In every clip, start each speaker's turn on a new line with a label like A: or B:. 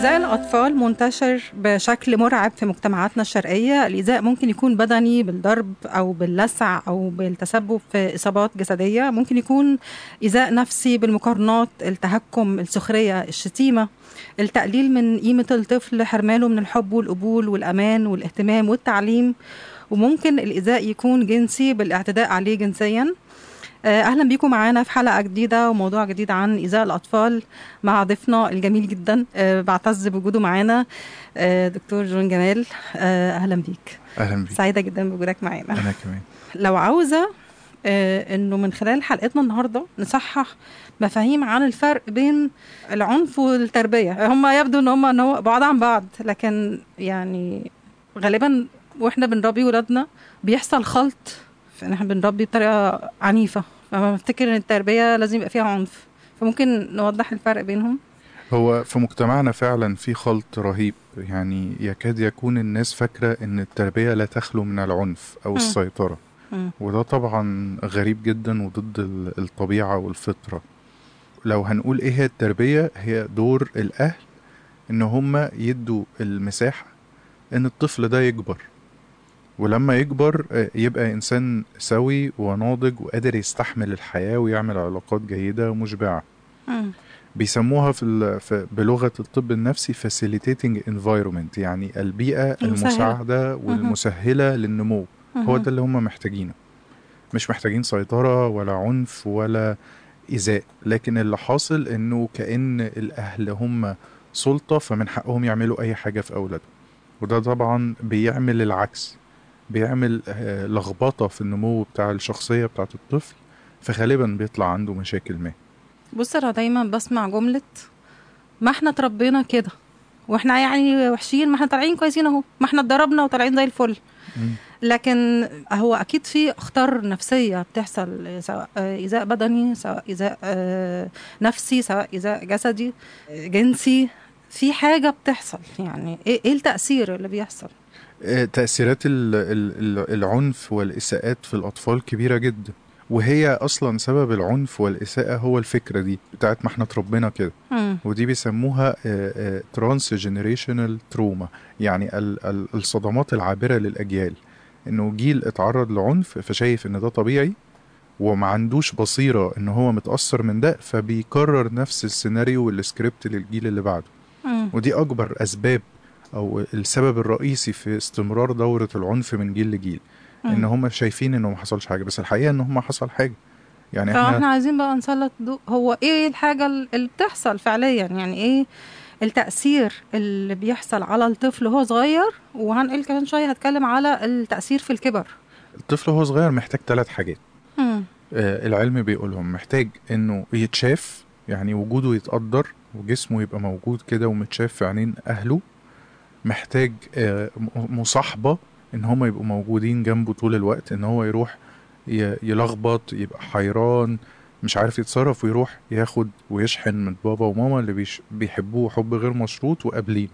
A: إيذاء الأطفال منتشر بشكل مرعب في مجتمعاتنا الشرقية الإيذاء ممكن يكون بدني بالضرب أو باللسع أو بالتسبب في إصابات جسدية ممكن يكون إيذاء نفسي بالمقارنات التهكم السخرية الشتيمة التقليل من قيمة الطفل حرمانه من الحب والقبول والأمان والاهتمام والتعليم وممكن الإيذاء يكون جنسي بالاعتداء عليه جنسياً آه، اهلا بيكم معانا في حلقه جديده وموضوع جديد عن ايذاء الاطفال مع ضيفنا الجميل جدا أه بعتز بوجوده معانا أه دكتور جون جمال أه اهلا بيك
B: اهلا بيك
A: سعيده جدا بوجودك معانا
B: انا كمان
A: لو عاوزه أه انه من خلال حلقتنا النهارده نصحح مفاهيم عن الفرق بين العنف والتربيه هم يبدو ان هم ان هو بعاد عن بعض لكن يعني غالبا واحنا بنربي ولادنا بيحصل خلط في ان احنا بنربي بطريقه عنيفه فما بفتكر ان التربيه لازم يبقى فيها عنف فممكن نوضح الفرق بينهم
B: هو في مجتمعنا فعلا في خلط رهيب يعني يكاد يكون الناس فاكرة ان التربية لا تخلو من العنف او
A: م.
B: السيطرة
A: مم.
B: وده طبعا غريب جدا وضد ال- الطبيعة والفطرة لو هنقول ايه هي التربية هي دور الاهل ان هم يدوا المساحة ان الطفل ده يكبر ولما يكبر آه، يبقى انسان سوي وناضج وقادر يستحمل الحياة ويعمل علاقات جيدة ومشبعة
A: مم.
B: بيسموها في, ال... في بلغه الطب النفسي facilitating environment يعني البيئه
A: المسهلة.
B: المساعده والمسهله للنمو هو
A: مهم.
B: ده اللي هم محتاجينه مش محتاجين سيطره ولا عنف ولا ايذاء لكن اللي حاصل انه كان الاهل هم سلطه فمن حقهم يعملوا اي حاجه في اولادهم وده طبعا بيعمل العكس بيعمل آه، لخبطه في النمو بتاع الشخصيه بتاعت الطفل فغالبا بيطلع عنده مشاكل ما
A: بص انا دايما بسمع جمله ما احنا اتربينا كده واحنا يعني وحشين ما احنا طالعين كويسين اهو ما احنا اتدربنا وطالعين زي الفل
B: مم.
A: لكن هو اكيد في اخطار نفسيه بتحصل سواء آه، ايذاء بدني سواء ايذاء آه، نفسي سواء ايذاء جسدي آه، جنسي في حاجه بتحصل يعني ايه إيه التاثير اللي بيحصل
B: آه، تأثيرات ال- ال- ال- العنف والإساءات في الأطفال كبيرة جدا وهي أصلا سبب العنف والإساءة هو الفكرة دي بتاعت ما احنا اتربينا كده
A: مم.
B: ودي بيسموها ترانس جنريشنال تروما يعني ال- ال- الصدمات العابرة للأجيال إنه جيل اتعرض لعنف فشايف إن ده طبيعي وما عندوش بصيرة إن هو متأثر من ده فبيكرر نفس السيناريو والسكريبت للجيل اللي بعده
A: مم.
B: ودي اكبر اسباب او السبب الرئيسي في استمرار دورة العنف من جيل لجيل ان هم شايفين انه ما حصلش حاجة بس الحقيقة ان هم حصل حاجة يعني
A: فاحنا
B: احنا
A: عايزين بقى نسلط ضوء هو ايه الحاجه اللي بتحصل فعليا يعني ايه التأثير اللي بيحصل على الطفل وهو صغير وهنقل كمان شوية هتكلم على التأثير في الكبر
B: الطفل وهو صغير محتاج ثلاث حاجات
A: مم.
B: آه العلم بيقولهم محتاج انه يتشاف يعني وجوده يتقدر وجسمه يبقى موجود كده ومتشاف في عينين اهله محتاج آه م- مصاحبة ان هم يبقوا موجودين جنبه طول الوقت ان هو يروح ي- يلخبط يبقى حيران مش عارف يتصرف ويروح ياخد ويشحن من بابا وماما اللي بيش بيحبوه حب غير مشروط وقابلين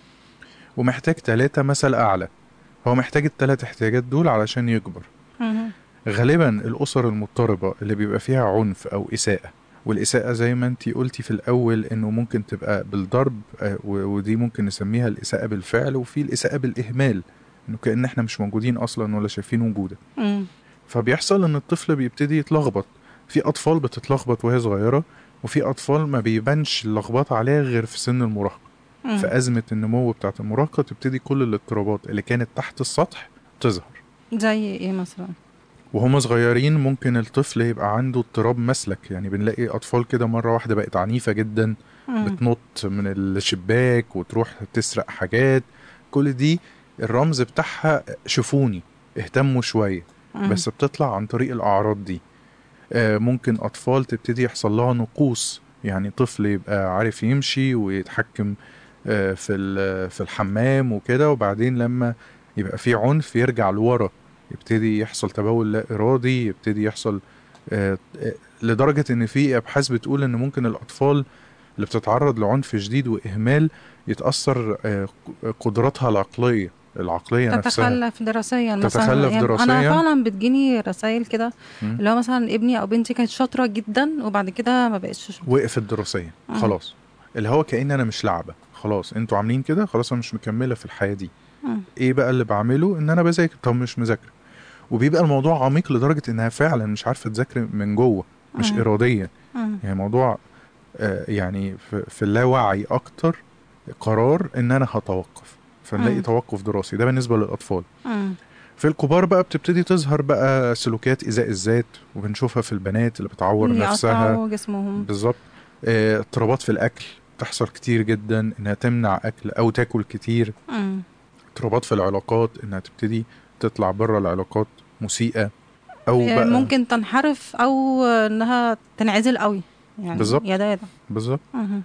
B: ومحتاج تلاتة مثل أعلى هو محتاج التلات احتياجات دول علشان يكبر
A: مم.
B: غالبا الأسر المضطربة اللي بيبقى فيها عنف أو إساءة والإساءة زي ما انتي قلتي في الأول إنه ممكن تبقى بالضرب آه، و- ودي ممكن نسميها الإساءة بالفعل وفي الإساءة بالإهمال إنه كأن إحنا مش موجودين أصلا ولا شايفين وجودك
A: مم.
B: فبيحصل ان الطفل بيبتدي يتلخبط في اطفال بتتلخبط وهي صغيره وفي اطفال ما بيبانش اللخبطه عليها غير في سن المراهقه
A: مم.
B: في ازمه النمو بتاعه المراهقه تبتدي كل الاضطرابات اللي كانت تحت السطح تظهر
A: زي ايه مثلا
B: وهم صغيرين ممكن الطفل يبقى عنده اضطراب مسلك يعني بنلاقي اطفال كده مره واحده بقت عنيفه جدا
A: مم.
B: بتنط من الشباك وتروح تسرق حاجات كل دي الرمز بتاعها شوفوني اهتموا شويه
A: مم.
B: بس بتطلع عن طريق الأعراض دي آه، ممكن أطفال تبتدي يحصل لها نقوص يعني طفل يبقى عارف يمشي ويتحكم آه، في ال- في الحمام وكده وبعدين لما يبقى في عنف يرجع لورا يبتدي يحصل تبول لا إرادي يبتدي يحصل آه، آه، لدرجة إن في أبحاث بتقول إن ممكن الأطفال اللي بتتعرض لعنف شديد وإهمال يتأثر آه، قدراتها العقلية العقلية نفسها
A: تتخلف دراسيا مثلا
B: تتخلف
A: يعني
B: دراسياً.
A: انا فعلا بتجيني رسائل كده
B: مم.
A: اللي هو مثلا ابني او بنتي كانت شاطره جدا وبعد كده ما بقتش
B: وقفت دراسيا
A: مم.
B: خلاص اللي هو كأن انا مش لعبه خلاص انتوا عاملين كده خلاص انا مش مكمله في الحياه دي
A: مم.
B: ايه بقى اللي بعمله ان انا بذاكر طب مش مذاكره وبيبقى الموضوع عميق لدرجه انها فعلا مش عارفه تذاكر من جوه مش
A: مم.
B: اراديا
A: مم.
B: يعني موضوع آه، يعني في, في اللاوعي اكتر قرار ان انا هتوقف فنلاقي
A: مم.
B: توقف دراسي ده بالنسبه للاطفال
A: مم.
B: في الكبار بقى بتبتدي تظهر بقى سلوكيات ايذاء الذات وبنشوفها في البنات اللي بتعور نفسها
A: يقطعوا جسمهم
B: بالظبط آه، اضطرابات في الاكل تحصل كتير جدا انها تمنع اكل او تاكل كتير
A: مم.
B: اضطرابات في العلاقات انها تبتدي تطلع بره العلاقات مسيئه او
A: يعني
B: بقى
A: ممكن تنحرف او انها تنعزل قوي يعني
B: بالظبط.
A: يا ده يا ده
B: بالظبط
A: مهم.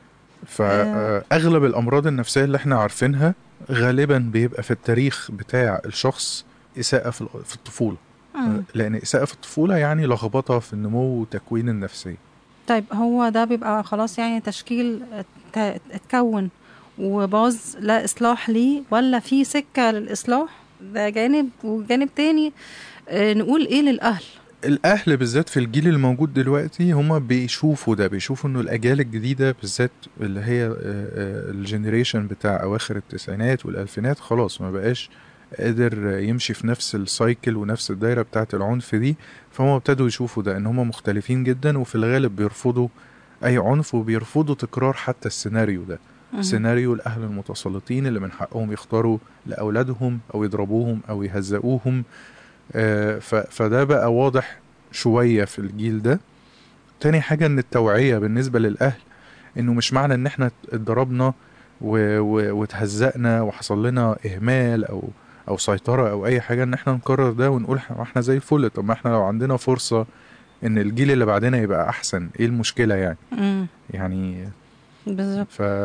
B: فاغلب الامراض النفسيه اللي احنا عارفينها غالبا بيبقى في التاريخ بتاع الشخص اساءه في ال- في الطفوله
A: مم.
B: لان اساءه في الطفوله يعني لخبطه في النمو وتكوين النفسيه
A: طيب هو ده بيبقى خلاص يعني تشكيل ات- اتكون وباظ لا اصلاح ليه ولا في سكه للاصلاح ده جانب وجانب تاني آه، نقول ايه للاهل
B: الاهل بالذات في الجيل الموجود دلوقتي هما بيشوفوا ده بيشوفوا انه الاجيال الجديده بالذات اللي هي الجنريشن بتاع اواخر التسعينات والالفينات خلاص ما بقاش قادر يمشي في نفس السايكل ونفس الدايره بتاعه العنف دي فهم ابتدوا يشوفوا ده ان هم مختلفين جدا وفي الغالب بيرفضوا اي عنف وبيرفضوا تكرار حتى السيناريو ده
A: مهم.
B: سيناريو الاهل المتسلطين اللي من حقهم يختاروا لاولادهم او يضربوهم او يهزقوهم آه، ف- فده بقى واضح شويه في الجيل ده تاني حاجه ان التوعيه بالنسبه للاهل انه مش معنى ان احنا اتضربنا و- و- واتهزقنا وحصل لنا اهمال او او سيطره او اي حاجه ان احنا نكرر ده ونقول إحنا- احنا زي الفل طب ما احنا لو عندنا فرصه ان الجيل اللي بعدنا يبقى احسن ايه المشكله يعني
A: مم.
B: يعني
A: بالظبط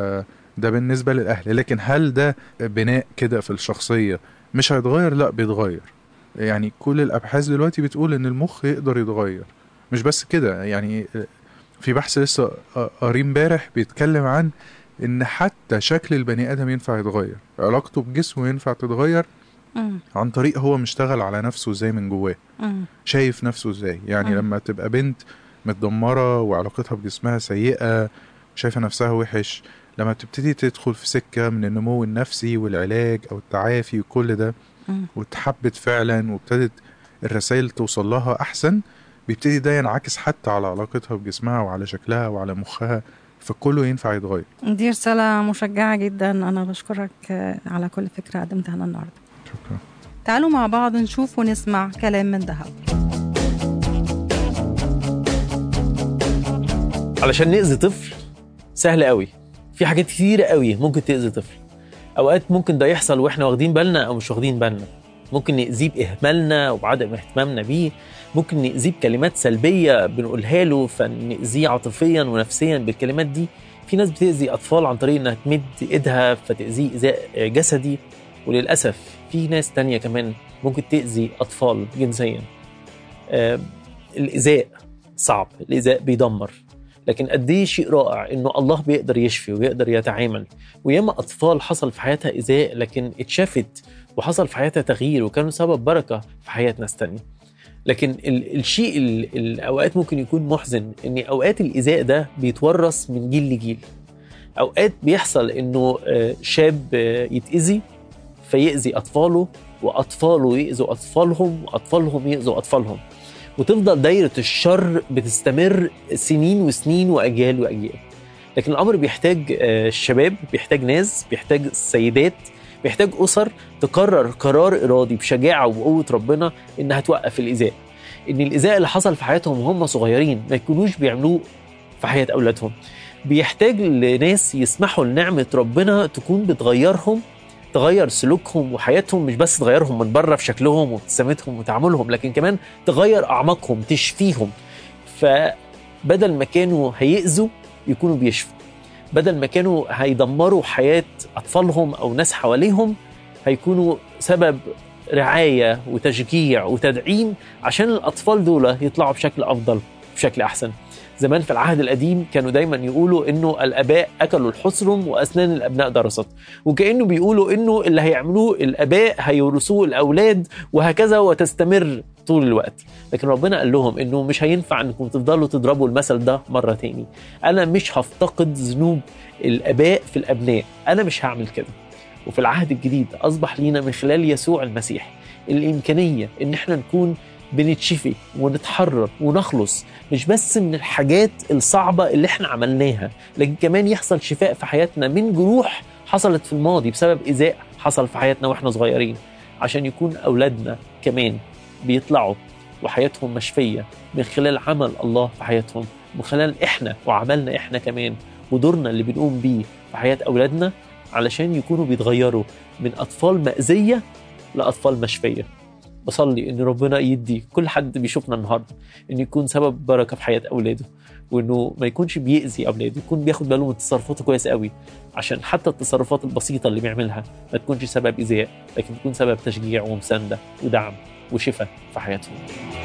B: فده بالنسبة للأهل لكن هل ده بناء كده في الشخصية مش هيتغير لا بيتغير يعني كل الأبحاث دلوقتي بتقول إن المخ يقدر يتغير مش بس كده يعني في بحث لسه قاريه امبارح بيتكلم عن إن حتى شكل البني آدم ينفع يتغير علاقته بجسمه ينفع تتغير
A: مم.
B: عن طريق هو مشتغل على نفسه ازاي من جواه
A: مم.
B: شايف نفسه ازاي يعني
A: مم.
B: لما تبقى بنت متدمرة وعلاقتها بجسمها سيئة شايفة نفسها وحش لما تبتدي تدخل في سكة من النمو النفسي والعلاج أو التعافي وكل ده
A: مم.
B: وتحبت فعلا وابتدت الرسائل توصل لها أحسن بيبتدي ده ينعكس حتى على علاقتها بجسمها وعلى شكلها وعلى مخها فكله ينفع يتغير
A: دي رسالة مشجعة جدا أنا بشكرك آه، على كل فكرة قدمتها لنا النهاردة
B: شكرا
A: تعالوا مع بعض نشوف ونسمع كلام من ذهب
C: علشان نأذي طفل سهل قوي في حاجات كتيرة قوي ممكن تأذي طفل أوقات ممكن ده يحصل وإحنا واخدين بالنا أو مش واخدين بالنا ممكن نأذيه بإهمالنا وبعدم اهتمامنا بيه ممكن نأذيه بكلمات سلبية بنقولها له فنأذيه عاطفيا ونفسيا بالكلمات دي في ناس بتأذي أطفال عن طريق إنها تمد إيدها فتأذيه إيذاء جسدي وللأسف في ناس تانية كمان ممكن تأذي أطفال جنسيا آه، الإيذاء صعب الإيذاء بيدمر لكن قد ايه شيء رائع انه الله بيقدر يشفي ويقدر يتعامل وياما اطفال حصل في حياتها ايذاء لكن اتشافت وحصل في حياتها تغيير وكانوا سبب بركه في حياه ناس تانية لكن ال- الشيء ال- الاوقات ممكن يكون محزن ان اوقات الايذاء ده بيتورث من جيل لجيل اوقات بيحصل انه آه، شاب آه، يتاذي فيأذي اطفاله واطفاله يأذوا اطفالهم واطفالهم يأذوا اطفالهم وتفضل دايرة الشر بتستمر سنين وسنين وأجيال وأجيال لكن الأمر بيحتاج آه، شباب بيحتاج ناس بيحتاج سيدات بيحتاج أسر تقرر قرار إرادي بشجاعة وبقوة ربنا إنها توقف الإيذاء إن الإيذاء اللي حصل في حياتهم وهم صغيرين ما يكونوش بيعملوه في حياة أولادهم بيحتاج لناس يسمحوا لنعمة ربنا تكون بتغيرهم تغير سلوكهم وحياتهم مش بس تغيرهم من بره في شكلهم وابتسامتهم وتعاملهم لكن كمان تغير اعماقهم تشفيهم فبدل ما كانوا هيأذوا يكونوا بيشفوا بدل ما كانوا هيدمروا حياة أطفالهم أو ناس حواليهم هيكونوا سبب رعاية وتشجيع وتدعيم عشان الأطفال دول يطلعوا بشكل أفضل بشكل أحسن زمان في العهد القديم كانوا دايما يقولوا انه الاباء اكلوا الحصرم واسنان الابناء درست وكانه بيقولوا انه اللي هيعملوه الاباء هيورثوه الاولاد وهكذا وتستمر طول الوقت لكن ربنا قال لهم انه مش هينفع انكم تفضلوا تضربوا المثل ده مره تاني انا مش هفتقد ذنوب الاباء في الابناء انا مش هعمل كده وفي العهد الجديد اصبح لينا من خلال يسوع المسيح الامكانيه ان احنا نكون بنتشفي ونتحرر ونخلص مش بس من الحاجات الصعبه اللي احنا عملناها لكن كمان يحصل شفاء في حياتنا من جروح حصلت في الماضي بسبب ايذاء حصل في حياتنا واحنا صغيرين عشان يكون اولادنا كمان بيطلعوا وحياتهم مشفيه من خلال عمل الله في حياتهم من خلال احنا وعملنا احنا كمان ودورنا اللي بنقوم بيه في حياه اولادنا علشان يكونوا بيتغيروا من اطفال مأذيه لاطفال مشفيه بصلي ان ربنا يدي كل حد بيشوفنا النهارده ان يكون سبب بركه في حياه اولاده وانه ما يكونش بيأذي اولاده يكون بياخد باله من تصرفاته كويس قوي عشان حتى التصرفات البسيطه اللي بيعملها ما تكونش سبب ايذاء لكن تكون سبب تشجيع ومسانده ودعم وشفاء في حياتهم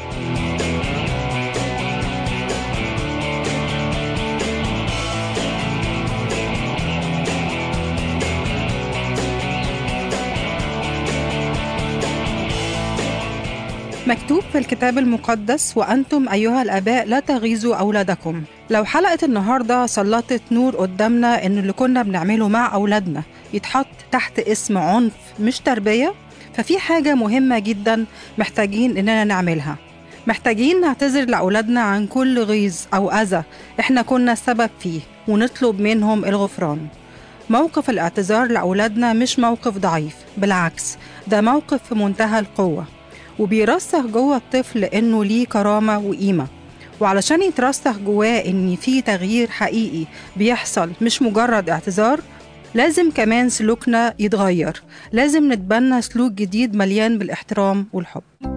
A: مكتوب في الكتاب المقدس وأنتم أيها الآباء لا تغيظوا أولادكم لو حلقة النهاردة سلطت نور قدامنا إن اللي كنا بنعمله مع أولادنا يتحط تحت اسم عنف مش تربية ففي حاجة مهمة جدا محتاجين إننا نعملها محتاجين نعتذر لأولادنا عن كل غيظ أو أذى إحنا كنا السبب فيه ونطلب منهم الغفران موقف الاعتذار لأولادنا مش موقف ضعيف بالعكس ده موقف في منتهى القوة وبيرسخ جوه الطفل إنه ليه كرامة وقيمة وعلشان يترسخ جواه إن في تغيير حقيقي بيحصل مش مجرد اعتذار لازم كمان سلوكنا يتغير لازم نتبنى سلوك جديد مليان بالاحترام والحب